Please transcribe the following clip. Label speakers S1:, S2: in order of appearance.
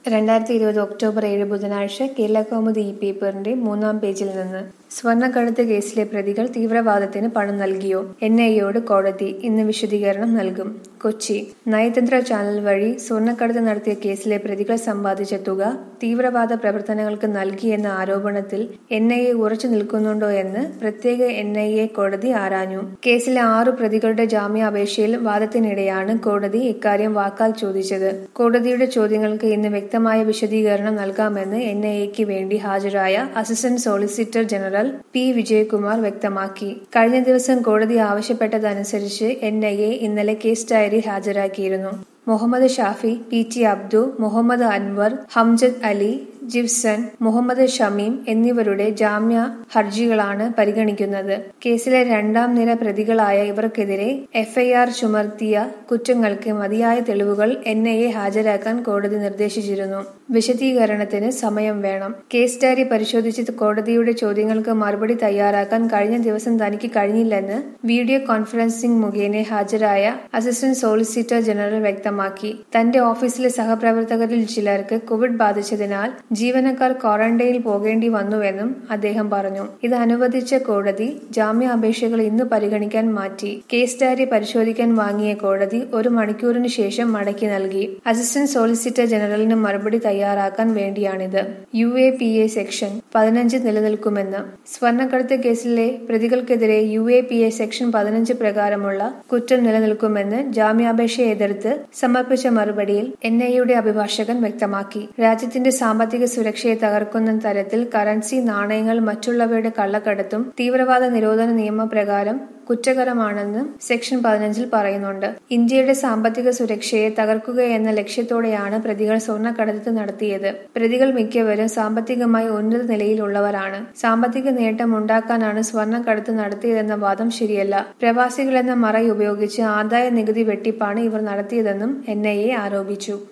S1: രണ്ടായിരത്തി ഇരുപത് ഒക്ടോബർ ഏഴ് ബുധനാഴ്ച കേരളകൗമുദി ഈ പേപ്പറിന്റെ മൂന്നാം പേജിൽ നിന്ന് സ്വർണ്ണക്കടത്ത് കേസിലെ പ്രതികൾ തീവ്രവാദത്തിന് പണം നൽകിയോ എൻ ഐയോട് കോടതി ഇന്ന് വിശദീകരണം നൽകും കൊച്ചി നയതന്ത്ര ചാനൽ വഴി സ്വർണ്ണക്കടത്ത് നടത്തിയ കേസിലെ പ്രതികൾ സമ്പാദിച്ച തുക തീവ്രവാദ പ്രവർത്തനങ്ങൾക്ക് നൽകിയെന്ന ആരോപണത്തിൽ എൻ ഐ എ ഉറച്ചു നിൽക്കുന്നുണ്ടോ എന്ന് പ്രത്യേക എൻ ഐ എ കോടതി ആരാഞ്ഞു കേസിലെ ആറു പ്രതികളുടെ ജാമ്യാപേക്ഷയിൽ വാദത്തിനിടെയാണ് കോടതി ഇക്കാര്യം വാക്കാൽ ചോദിച്ചത് കോടതിയുടെ ചോദ്യങ്ങൾക്ക് ഇന്ന് വ്യക്തമായ വിശദീകരണം നൽകാമെന്ന് എൻ ഐ എക്ക് വേണ്ടി ഹാജരായ assistant solicitor general P Vijayakumar വ്യക്തമാക്കി കഴിഞ്ഞ ദിവസം കോടതി ആവശ്യപ്പെട്ടതനുസരിച്ച് എൻ ഐ എ ഇന്നലെ കേസ് ഡയറി ഹാജരാക്കിയിരുന്നു മുഹമ്മദ് ഷാഫി പി ടി അബ്ദു മുഹമ്മദ് അൻവർ ഹംജദ് അലി ജിബ്സൺ മുഹമ്മദ് ഷമീം എന്നിവരുടെ ജാമ്യ ഹർജികളാണ് പരിഗണിക്കുന്നത് കേസിലെ രണ്ടാം നിര പ്രതികളായ ഇവർക്കെതിരെ എഫ്ഐആർ ചുമർത്തിയ കുറ്റങ്ങൾക്ക് മതിയായ തെളിവുകൾ എൻ ഐ എ ഹാജരാക്കാൻ കോടതി നിർദ്ദേശിച്ചിരുന്നു വിശദീകരണത്തിന് സമയം വേണം കേസ് ഡയറി പരിശോധിച്ച് കോടതിയുടെ ചോദ്യങ്ങൾക്ക് മറുപടി തയ്യാറാക്കാൻ കഴിഞ്ഞ ദിവസം തനിക്ക് കഴിഞ്ഞില്ലെന്ന് വീഡിയോ കോൺഫറൻസിംഗ് മുഖേന ഹാജരായ അസിസ്റ്റന്റ് സോളിസിറ്റർ ജനറൽ വ്യക്തമാക്കി തന്റെ ഓഫീസിലെ സഹപ്രവർത്തകരിൽ ചിലർക്ക് കോവിഡ് ബാധിച്ചതിനാൽ ജീവനക്കാർ ക്വാറന്റൈനിൽ പോകേണ്ടി വന്നുവെന്നും അദ്ദേഹം പറഞ്ഞു ഇത് അനുവദിച്ച കോടതി ജാമ്യാപേക്ഷകൾ ഇന്ന് പരിഗണിക്കാൻ മാറ്റി കേസ് ഡയറി പരിശോധിക്കാൻ വാങ്ങിയ കോടതി ഒരു മണിക്കൂറിന് ശേഷം മടക്കി നൽകി അസിസ്റ്റന്റ് സോളിസിറ്റർ ജനറലിന് മറുപടി തയ്യാറാക്കാൻ വേണ്ടിയാണിത് U A P A section പതിനഞ്ച് നിലനിൽക്കുമെന്ന് സ്വർണ്ണക്കടത്ത് കേസിലെ പ്രതികൾക്കെതിരെ U A P A section പതിനഞ്ച് പ്രകാരമുള്ള കുറ്റം നിലനിൽക്കുമെന്ന് ജാമ്യാപേക്ഷയെ എതിർത്ത് സമർപ്പിച്ച മറുപടിയിൽ എൻ ഐയുടെ അഭിഭാഷകൻ വ്യക്തമാക്കി രാജ്യത്തിന്റെ സാമ്പത്തിക സുരക്ഷയെ തകർക്കുന്ന തരത്തിൽ കറൻസി നാണയങ്ങൾ മറ്റുള്ളവയുടെ കള്ളക്കടത്തും തീവ്രവാദ നിരോധന നിയമപ്രകാരം കുറ്റകരമാണെന്ന് സെക്ഷൻ പതിനഞ്ചിൽ പറയുന്നുണ്ട് ഇന്ത്യയുടെ സാമ്പത്തിക സുരക്ഷയെ തകർക്കുക എന്ന ലക്ഷ്യത്തോടെയാണ് പ്രതികൾ സ്വർണ്ണക്കടത്ത് നടത്തിയത് പ്രതികൾ മിക്കവരും സാമ്പത്തികമായി ഉന്നത നിലയിലുള്ളവരാണ് സാമ്പത്തിക നേട്ടം ഉണ്ടാക്കാനാണ് സ്വർണ്ണക്കടത്ത് നടത്തിയതെന്ന വാദം ശരിയല്ല പ്രവാസികളെന്ന മറ ഉപയോഗിച്ച് ആദായ നികുതി വെട്ടിപ്പാണ് ഇവർ നടത്തിയതെന്നും എൻ ആരോപിച്ചു